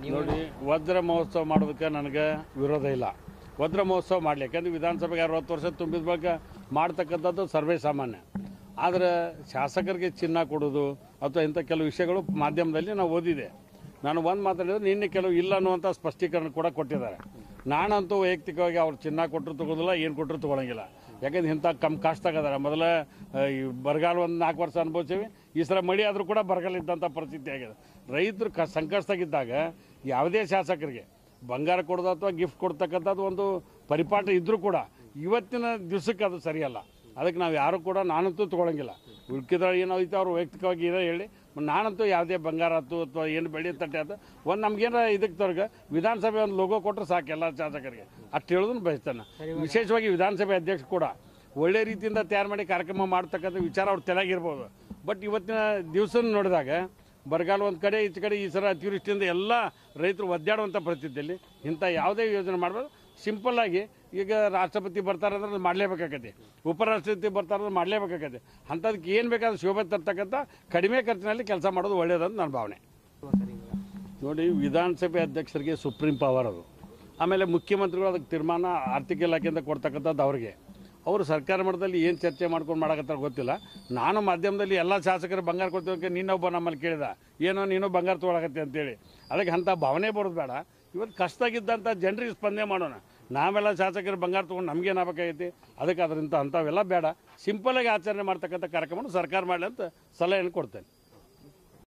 ನೋಡಿ ವಜ್ರ ಮಹೋತ್ಸವ ಮಾಡೋದಕ್ಕೆ ನನಗೆ ವಿರೋಧ ಇಲ್ಲ ವಜ್ರ ಮಹೋತ್ಸವ ಮಾಡಲಿ ಯಾಕಂದ್ರೆ ವಿಧಾನಸಭೆಗೆ ಅರವತ್ತು ವರ್ಷ ತುಂಬಿದ ಬಳಿಕ ಮಾಡ್ತಕ್ಕಂಥದ್ದು ಸರ್ವೇ ಸಾಮಾನ್ಯ ಆದರೆ ಶಾಸಕರಿಗೆ ಚಿನ್ನ ಕೊಡೋದು ಅಥವಾ ಇಂಥ ಕೆಲವು ವಿಷಯಗಳು ಮಾಧ್ಯಮದಲ್ಲಿ ನಾವು ಓದಿದೆ ನಾನು ಒಂದು ಮಾತಾಡಿದ್ರೆ ನಿನ್ನೆ ಕೆಲವು ಇಲ್ಲ ಅನ್ನುವಂಥ ಸ್ಪಷ್ಟೀಕರಣ ಕೂಡ ಕೊಟ್ಟಿದ್ದಾರೆ ನಾನಂತೂ ವೈಯಕ್ತಿಕವಾಗಿ ಅವ್ರು ಚಿನ್ನ ಕೊಟ್ಟರು ತಗೋದಿಲ್ಲ ಏನು ಕೊಟ್ಟರು ತಗೊಳಂಗಿಲ್ಲ ಯಾಕಂದ್ರೆ ಇಂಥ ಕಮ್ ಕಾಸ್ಟ್ ತಗೋದಾರೆ ಮೊದಲ ಆ, ಈ ಬರಗಾಲ ಒಂದು ನಾಲ್ಕು ವರ್ಷ ಅನುಭವಿಸೀವಿ ಈ ಸಲ ಮಳೆ ಆದರೂ ಕೂಡ ಬರಗಾಲ ಇದ್ದಂಥ ಪರಿಸ್ಥಿತಿ ಆಗಿದೆ ರೈತರು ಕ ಸಂಕಷ್ಟದಾಗಿದ್ದಾಗ ಯಾವುದೇ ಶಾಸಕರಿಗೆ ಬಂಗಾರ ಕೊಡೋದು ಅಥವಾ ಗಿಫ್ಟ್ ಕೊಡ್ತಕ್ಕಂಥದ್ದು ಒಂದು ಪರಿಪಾಠ ಇದ್ದರೂ ಕೂಡ ಇವತ್ತಿನ ದಿವಸಕ್ಕೆ ಅದು ಸರಿಯಲ್ಲ ಅದಕ್ಕೆ ನಾವು ಯಾರು ಕೂಡ ನಾನಂತೂ ತೊಗೊಳಂಗಿಲ್ಲ ಉಳ್ಕಿದ್ರೆ ಏನೋ ಐತೆ ಅವ್ರು ವೈಯಕ್ತಿಕವಾಗಿ ಇರೋ ಹೇಳಿ ನಾನಂತೂ ಯಾವುದೇ ಬಂಗಾರ ಆಯ್ತು ಅಥವಾ ಏನು ಬೆಳ್ಳಿ ತಟ್ಟೆ ಆಯ್ತು ಒಂದು ನಮ್ಗೇನ ಇದಕ್ಕೆ ತರ್ಗ ವಿಧಾನಸಭೆ ಒಂದು ಲೋಗೋ ಕೊಟ್ಟರೆ ಸಾಕು ಎಲ್ಲ ಶಾಸಕರಿಗೆ ಅಷ್ಟು ಹೇಳೋದನ್ನು ಬಯಸ್ತಾನೆ ವಿಶೇಷವಾಗಿ ವಿಧಾನಸಭೆ ಅಧ್ಯಕ್ಷ ಕೂಡ ಒಳ್ಳೆ ರೀತಿಯಿಂದ ತಯಾರು ಮಾಡಿ ಕಾರ್ಯಕ್ರಮ ಮಾಡ್ತಕ್ಕಂಥ ವಿಚಾರ ಅವ್ರು ತಲೆಯಾಗಿರ್ಬೋದು ಬಟ್ ಇವತ್ತಿನ ದಿವಸ ನೋಡಿದಾಗ ಬರಗಾಲ ಒಂದು ಕಡೆ ಈಚೆ ಕಡೆ ಈ ಸಲ ಅತಿವೃಷ್ಟಿಯಿಂದ ಎಲ್ಲ ರೈತರು ಒದ್ದಾಡುವಂಥ ಪರಿಸ್ಥಿತಿಯಲ್ಲಿ ಇಂಥ ಯಾವುದೇ ಯೋಜನೆ ಮಾಡ್ಬೋದು ಸಿಂಪಲ್ ಆಗಿ ಈಗ ರಾಷ್ಟ್ರಪತಿ ಬರ್ತಾರೆ ಅಂದ್ರೆ ಮಾಡಲೇಬೇಕಾಗತ್ತೆ ಉಪರಾಷ್ಟ್ರಪತಿ ಬರ್ತಾರೆ ಅಂದ್ರೆ ಮಾಡಲೇಬೇಕಾಗತ್ತೆ ಅಂಥದಕ್ಕೆ ಏನು ಬೇಕಾದ್ರೂ ಶೋಭೆ ತರ್ತಕ್ಕಂಥ ಕಡಿಮೆ ಖರ್ಚಿನಲ್ಲಿ ಕೆಲಸ ಮಾಡೋದು ಒಳ್ಳೆಯದಂತ ನನ್ನ ಭಾವನೆ ನೋಡಿ ವಿಧಾನಸಭೆ ಅಧ್ಯಕ್ಷರಿಗೆ ಸುಪ್ರೀಂ ಪವರ್ ಅದು ಆಮೇಲೆ ಮುಖ್ಯಮಂತ್ರಿಗಳು ಅದಕ್ಕೆ ತೀರ್ಮಾನ ಆರ್ಥಿಕ ಇಲಾಖೆಯಿಂದ ಕೊಡ್ತಕ್ಕಂಥದ್ದು ಅವ್ರಿಗೆ ಅವರು ಸರ್ಕಾರ ಮಟ್ಟದಲ್ಲಿ ಏನು ಚರ್ಚೆ ಮಾಡ್ಕೊಂಡು ಮಾಡಕತ್ತಾರ ಗೊತ್ತಿಲ್ಲ ನಾನು ಮಾಧ್ಯಮದಲ್ಲಿ ಎಲ್ಲ ಶಾಸಕರು ಬಂಗಾರ ಕೊಡ್ತೀವಿ ನೀನೊಬ್ಬ ನಮ್ಮಲ್ಲಿ ಕೇಳಿದ ಏನೋ ನೀನು ಬಂಗಾರ ತೊಗೊಳಕತ್ತೆ ಅಂತೇಳಿ ಅದಕ್ಕೆ ಅಂಥ ಭಾವನೆ ಬರೋದು ಬೇಡ ಇವತ್ತು ಕಷ್ಟಾಗಿದ್ದಂಥ ಜನರಿಗೆ ಸ್ಪಂದನೆ ಮಾಡೋಣ ನಾವೆಲ್ಲ ಶಾಸಕರು ಬಂಗಾರ ತೊಗೊಂಡು ನಮಗೇನಾಗಬೇಕಾಗೈತಿ ಅದಕ್ಕೆ ಅದರಿಂದ ಅಂಥವೆಲ್ಲ ಬೇಡ ಸಿಂಪಲಾಗಿ ಆಚರಣೆ ಮಾಡ್ತಕ್ಕಂಥ ಕಾರ್ಯಕ್ರಮ ಸರ್ಕಾರ ಮಾಡಲಿ ಅಂತ ಸಲಹೆಯನ್ನು ಕೊಡ್ತೇನೆ